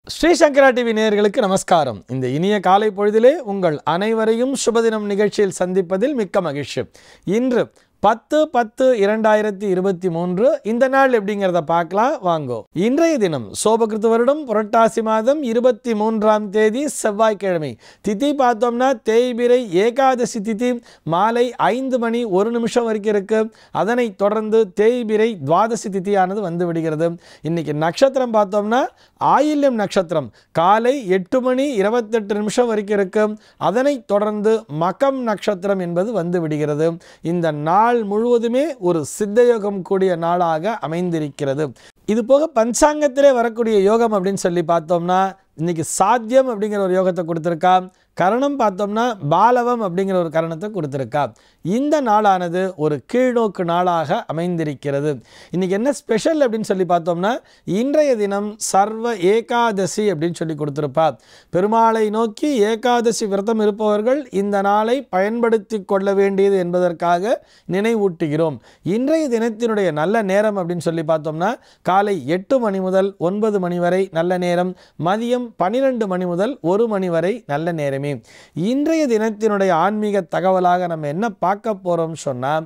ஸ்ரீ சங்கரா TV நேயர்களுக்கு நமஸ்காரம் இந்த இனிய காலை பொழுதிலே உங்கள் அனைவரையும் சுபதினம் நிகழ்ச்சியில் சந்திப்பதில் மிக்க மகிழ்ச்சி இன்று பத்து பத்து இரண்டாயிரத்தி இருபத்தி மூன்று இந்த நாள் எப்படிங்கிறத பார்க்கலாம் வாங்கோ இன்றைய தினம் சோபகிருத்து வருடம் புரட்டாசி மாதம் இருபத்தி மூன்றாம் தேதி செவ்வாய்க்கிழமை திதி பார்த்தோம்னா தேய்பிரை ஏகாதசி திதி மாலை ஐந்து மணி ஒரு நிமிஷம் வரைக்கும் இருக்கு அதனைத் தொடர்ந்து தேய்பிரை துவாதசி திதியானது வந்து விடுகிறது இன்னைக்கு நட்சத்திரம் பார்த்தோம்னா ஆயில்யம் நட்சத்திரம் காலை எட்டு மணி இருபத்தெட்டு நிமிஷம் வரைக்கும் இருக்கு அதனைத் தொடர்ந்து மகம் நட்சத்திரம் என்பது வந்து விடுகிறது இந்த நாள் முழுவதுமே ஒரு சித்தயோகம் கூடிய நாளாக அமைந்திருக்கிறது இது போக பஞ்சாங்கத்திலே வரக்கூடிய யோகம் அப்படின்னு சொல்லி பார்த்தோம்னா இன்னைக்கு சாத்தியம் அப்படிங்கிற ஒரு யோகத்தை கொடுத்துருக்கா கரணம் பார்த்தோம்னா பாலவம் அப்படிங்கிற ஒரு கரணத்தை கொடுத்துருக்கா இந்த நாளானது ஒரு கீழ்நோக்கு நாளாக அமைந்திருக்கிறது இன்னைக்கு என்ன ஸ்பெஷல் அப்படின்னு சொல்லி பார்த்தோம்னா இன்றைய தினம் சர்வ ஏகாதசி அப்படின்னு சொல்லி கொடுத்துருப்பா பெருமாளை நோக்கி ஏகாதசி விரதம் இருப்பவர்கள் இந்த நாளை பயன்படுத்தி கொள்ள வேண்டியது என்பதற்காக நினைவூட்டுகிறோம் இன்றைய தினத்தினுடைய நல்ல நேரம் அப்படின்னு சொல்லி பார்த்தோம்னா காலை எட்டு மணி முதல் ஒன்பது மணி வரை நல்ல நேரம் மதியம் பன்னிரெண்டு மணி முதல் ஒரு மணி வரை நல்ல நேரமே இன்றைய தினத்தினுடைய ஆன்மீக தகவலாக நம்ம என்ன பார்க்க போகிறோம் சொன்னால்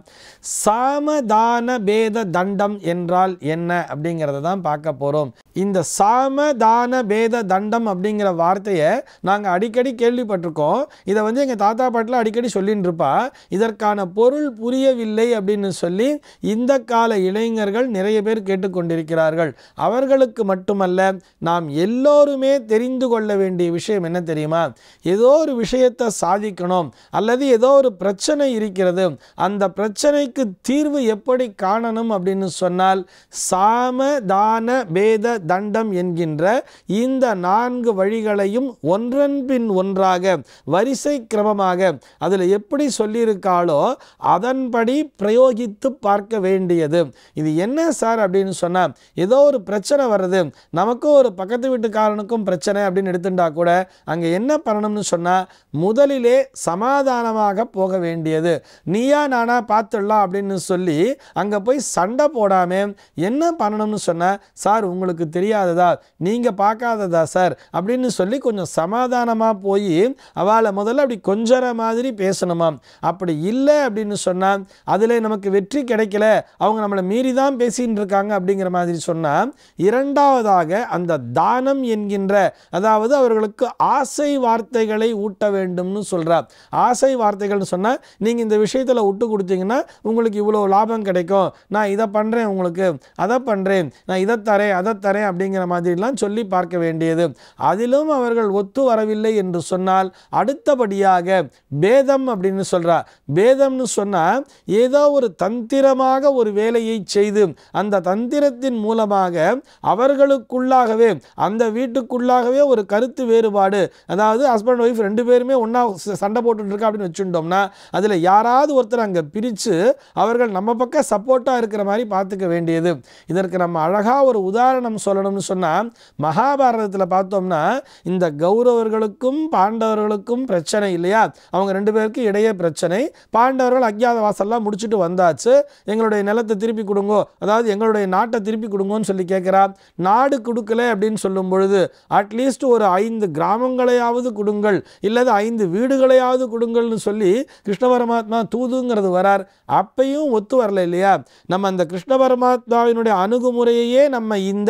சாமதான பேத தண்டம் என்றால் என்ன அப்படிங்கிறத தான் பார்க்க போகிறோம் இந்த சாமதான பேத தண்டம் அப்படிங்கிற வார்த்தையை நாங்கள் அடிக்கடி கேள்விப்பட்டிருக்கோம் இதை வந்து எங்கள் தாத்தா பாட்டில் அடிக்கடி சொல்லின்னு இருப்பா இதற்கான பொருள் புரியவில்லை அப்படின்னு சொல்லி இந்த கால இளைஞர்கள் நிறைய பேர் கேட்டுக்கொண்டிருக்கிறார்கள் அவர்களுக்கு மட்டுமல்ல நாம் எல்லோருமே தெரிந்து கொள்ள வேண்டிய விஷயம் என்ன தெரியுமா ஏதோ ஒரு விஷயத்தை சாதிக்கணும் அல்லது ஏதோ ஒரு பிரச்சனை இருக்கிறது அந்த பிரச்சனைக்கு தீர்வு எப்படி காணணும் அப்படின்னு சொன்னால் சாம தான பேத தண்டம் என்கின்ற இந்த நான்கு வழிகளையும் ஒன்றன் பின் ஒன்றாக வரிசை கிரமமாக அதில் எப்படி சொல்லியிருக்காளோ அதன்படி பிரயோகித்து பார்க்க வேண்டியது இது என்ன சார் அப்படின்னு சொன்னால் ஏதோ ஒரு பிரச்சனை வருது நமக்கும் ஒரு பக்கத்து வீட்டுக்காரனுக்கும் பிரச்சனை அப்படின்னு எடுத்துட்டா கூட அங்கே என்ன பண்ணணும்னு சொன்னால் முதலிலே சமாதானமாக போக வேண்டியது நீயா நானா பார்த்துடலாம் அப்படின்னு சொல்லி அங்கே போய் சண்டை போடாமல் என்ன பண்ணணும்னு சொன்னால் சார் உங்களுக்கு தெரியாததா நீங்கள் பார்க்காததா சார் அப்படின்னு சொல்லி கொஞ்சம் சமாதானமாக போய் அவளை முதல்ல அப்படி கொஞ்சற மாதிரி பேசணுமாம் அப்படி இல்லை அப்படின்னு சொன்னால் அதில் நமக்கு வெற்றி கிடைக்கல அவங்க நம்மளை மீறி தான் பேசின்னு இருக்காங்க அப்படிங்கிற மாதிரி சொன்னால் இரண்டாவதாக அந்த தானம் என்கின்ற அதாவது அவர்களுக்கு ஆசை வார்த்தைகளை ஊட்ட வேண்டும்னு சொல்கிறார் ஆசை வார்த்தைகள்னு சொன்னால் நீங்கள் இந்த விஷயத்தில் விட்டு கொடுத்தீங்கன்னா உங்களுக்கு இவ்வளோ லாபம் கிடைக்கும் நான் இதை பண்ணுறேன் உங்களுக்கு அதை பண்ணுறேன் நான் இதை தரேன் அதை தரேன் அப்படிங்கிற மாதிரிலாம் சொல்லி பார்க்க வேண்டியது அதிலும் அவர்கள் ஒத்து வரவில்லை என்று சொன்னால் அடுத்தபடியாக பேதம் அப்படின்னு சொல்றா பேதம்னு சொன்னால் ஏதோ ஒரு தந்திரமாக ஒரு வேலையை செய்து அந்த தந்திரத்தின் மூலமாக அவர்களுக்குள்ளாகவே அந்த வீட்டுக்குள்ளாகவே ஒரு கருத்து வேறுபாடு அதாவது ஹஸ்பண்ட் ஒய்ஃப் ரெண்டு பேருமே ஒன்றா சண்டை போட்டுட்டு இருக்கா அப்படின்னு வச்சுட்டோம்னா அதில் யாராவது ஒருத்தர் அங்கே பிரித்து அவர்கள் நம்ம பக்கம் சப்போர்ட்டாக இருக்கிற மாதிரி பார்த்துக்க வேண்டியது இதற்கு நம்ம அழகாக ஒரு உதாரணம் சொல்லணும்னு சொன்னால் மகாபாரதத்தில் பார்த்தோம்னா இந்த கௌரவர்களுக்கும் பாண்டவர்களுக்கும் பிரச்சனை இல்லையா அவங்க ரெண்டு பேருக்கு இடையே பிரச்சனை பாண்டவர்கள் அக்ஞாத வாசல்லாம் முடிச்சுட்டு வந்தாச்சு எங்களுடைய நிலத்தை திருப்பி கொடுங்கோ அதாவது எங்களுடைய நாட்டை திருப்பி கொடுங்கோன்னு சொல்லி கேட்குறா நாடு கொடுக்கல அப்படின்னு சொல்லும் பொழுது அட்லீஸ்ட் ஒரு ஐந்து கிராமங்களையாவது கொடுங்கள் இல்லது ஐந்து வீடுகளையாவது கொடுங்கள்னு சொல்லி கிருஷ்ண பரமாத்மா தூதுங்கிறது வரார் அப்பையும் ஒத்து வரல இல்லையா நம்ம அந்த கிருஷ்ண பரமாத்மாவினுடைய அணுகுமுறையையே நம்ம இந்த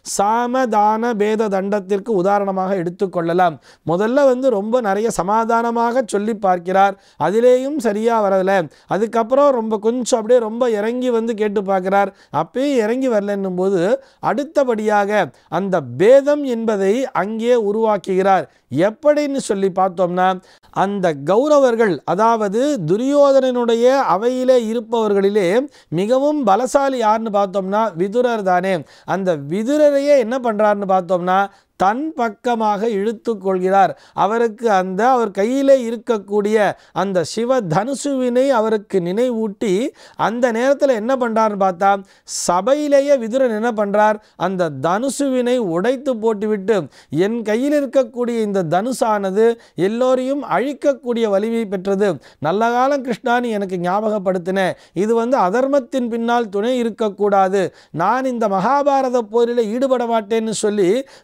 சாமதான பேத தண்டத்திற்கு உதாரணமாக எடுத்துக்கொள்ளலாம் முதல்ல வந்து ரொம்ப நிறைய சமாதானமாக சொல்லி பார்க்கிறார் அதிலேயும் சரியாக வரல அதுக்கப்புறம் ரொம்ப கொஞ்சம் அப்படியே ரொம்ப இறங்கி வந்து கேட்டு பார்க்கிறார் அப்பயும் இறங்கி வரலன்னும் போது அடுத்தபடியாக அந்த பேதம் என்பதை அங்கே உருவாக்குகிறார் எப்படின்னு சொல்லி பார்த்தோம்னா அந்த கௌரவர்கள் அதாவது துரியோதனனுடைய அவையிலே இருப்பவர்களிலே மிகவும் பலசாலி யாருன்னு பார்த்தோம்னா விதுரர் தானே அந்த விதுரரையே என்ன பண்ணுறாருன்னு பார்த்தோம்னா தன் பக்கமாக இழுத்து கொள்கிறார் அவருக்கு அந்த அவர் கையிலே இருக்கக்கூடிய அந்த சிவ தனுசுவினை அவருக்கு நினைவூட்டி அந்த நேரத்தில் என்ன பண்ணுறாருன்னு பார்த்தா சபையிலேயே விதுரன் என்ன பண்ணுறார் அந்த தனுசுவினை உடைத்து போட்டுவிட்டு என் கையில் இருக்கக்கூடிய இந்த தனுசானது எல்லோரையும் அழிக்கக்கூடிய வலிமை பெற்றது நல்ல காலம் கிருஷ்ணானி எனக்கு ஞாபகப்படுத்தின இது வந்து அதர்மத்தின் பின்னால் துணை இருக்கக்கூடாது நான் இந்த மகாபாரத போரில் ஈடுபட மாட்டேன்னு சொல்லி விதுர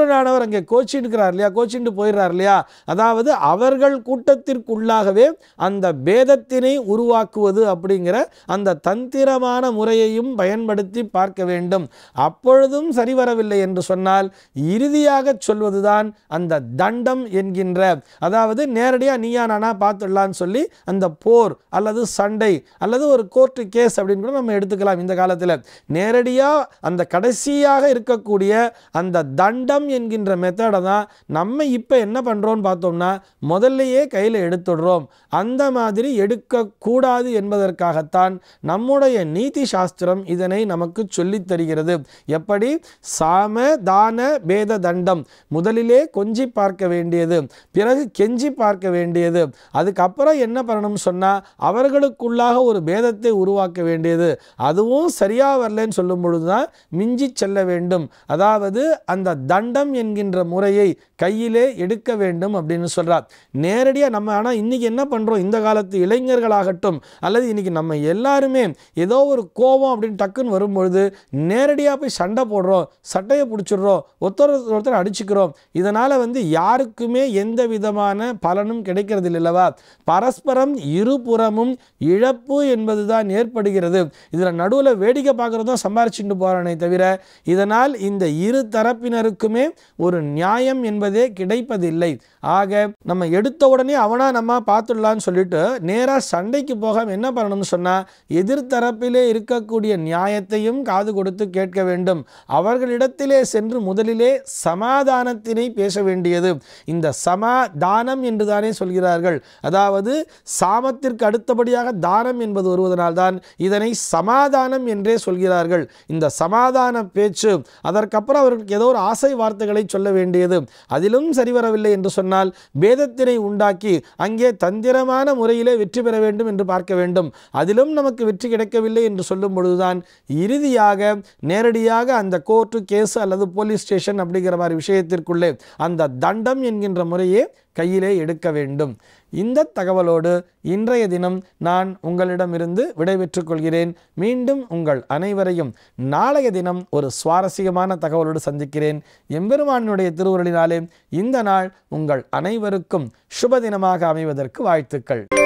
விதுரனானவர் அங்கே கோச்சிட்டு இருக்கிறார் இல்லையா கோச்சிட்டு போயிடுறார் இல்லையா அதாவது அவர்கள் கூட்டத்திற்குள்ளாகவே அந்த பேதத்தினை உருவாக்குவது அப்படிங்கிற அந்த தந்திரமான முறையையும் பயன்படுத்தி பார்க்க வேண்டும் அப்பொழுதும் சரிவரவில்லை என்று சொன்னால் இறுதியாக சொல்வதுதான் அந்த தண்டம் என்கின்ற அதாவது நேரடியாக நீயா நானா பார்த்துடலான்னு சொல்லி அந்த போர் அல்லது சண்டை அல்லது ஒரு கோர்ட்டு கேஸ் அப்படின்னு கூட நம்ம எடுத்துக்கலாம் இந்த காலத்தில் நேரடியாக அந்த கடைசியாக இருக்கக்கூடிய அந்த தண்டம் என்கின்ற மெத்தடை தான் நம்ம இப்போ என்ன பண்ணுறோம்னு பார்த்தோம்னா முதல்லையே கையில் எடுத்துடுறோம் அந்த மாதிரி எடுக்கக்கூடாது என்பதற்காகத்தான் நம்முடைய நீதி சாஸ்திரம் இதனை நமக்கு சொல்லித் தருகிறது எப்படி சாம தான பேத தண்டம் முதலிலே கொஞ்சி பார்க்க வேண்டியது பிறகு கெஞ்சி பார்க்க வேண்டியது அதுக்கப்புறம் என்ன பண்ணணும்னு சொன்னால் அவர்களுக்குள்ளாக ஒரு பேதத்தை உருவாக்க வேண்டியது அதுவும் சரியாக வரலன்னு சொல்லும் பொழுது தான் மிஞ்சி செல்ல வேண்டும் அதாவது அந்த தண்டம் என்கின்ற முறையை கையிலே எடுக்க வேண்டும் அப்படின்னு சொல்கிறார் நேரடியாக நம்ம ஆனால் இன்றைக்கி என்ன பண்ணுறோம் இந்த காலத்து இளைஞர்களாகட்டும் அல்லது இன்றைக்கி நம்ம எல்லாருமே ஏதோ ஒரு கோபம் அப்படின்னு டக்குன்னு வரும்பொழுது நேரடியாக போய் சண்டை போடுறோம் சட்டையை பிடிச்சிடுறோம் ஒருத்தர் ஒருத்தர் அடிச்சுக்கிறோம் இதனால் வந்து யாருக்குமே எந்த விதமான பலனும் கிடைக்கிறது இல்லைல்லவா பரஸ்பரம் இருபுறமும் இழப்பு என்பது தான் ஏற்படுகிறது இதில் நடுவில் வேடிக்கை பார்க்குறது தான் சம்பாரிச்சுட்டு போகிறானே தவிர இதனால் இந்த இரு தரப்பினருக்குமே ஒரு நியாயம் என்பதே கிடைப்பதில்லை ஆக நம்ம எடுத்த உடனே அவனா நம்ம பார்த்துடலான்னு சொல்லிட்டு நேராக சண்டைக்கு போகாம என்ன பண்ணணும்னு சொன்னால் எதிர்த்தரப்பிலே இருக்கக்கூடிய நியாயத்தையும் காது கொடுத்து கேட்க வேண்டும் அவர்களிடத்திலே சென்று முதலிலே சமாதானத்தினை பேச வேண்டியது இந்த சமாதானம் என்று தானே சொல்கிறார்கள் அதாவது சாமத்திற்கு அடுத்தபடியாக தானம் என்பது வருவதனால்தான் இதனை சமாதானம் என்றே சொல்கிறார்கள் இந்த சமாதான பேச்சு அதற்கப்புறம் அவர்களுக்கு ஏதோ ஒரு ஆசை வார்த்தைகளை சொல்ல வேண்டியது அதிலும் சரிவரவில்லை என்று சொன்னால் பேதத்தினை உண்டாக்கி அங்கே தந்திரமான முறையிலே வெற்றி பெற வேண்டும் என்று பார்க்க வேண்டும் அதிலும் நமக்கு வெற்றி கிடைக்கவில்லை என்று சொல்லும் பொழுதுதான் இறுதியாக நேரடியாக அந்த கோர்ட்டு கேஸ் அல்லது போலீஸ் ஸ்டேஷன் அப்படிங்கிற மாதிரி விஷயத்திற்குள்ளே அந்த தண்டம் என்கின்ற முறையே கையிலே எடுக்க வேண்டும் இந்த தகவலோடு இன்றைய தினம் நான் உங்களிடமிருந்து விடைபெற்றுக் கொள்கிறேன் மீண்டும் உங்கள் அனைவரையும் நாளைய தினம் ஒரு சுவாரஸ்யமான தகவலோடு சந்திக்கிறேன் எம்பெருமானுடைய திருவுருளினாலே இந்த நாள் உங்கள் அனைவருக்கும் சுப தினமாக அமைவதற்கு வாழ்த்துக்கள்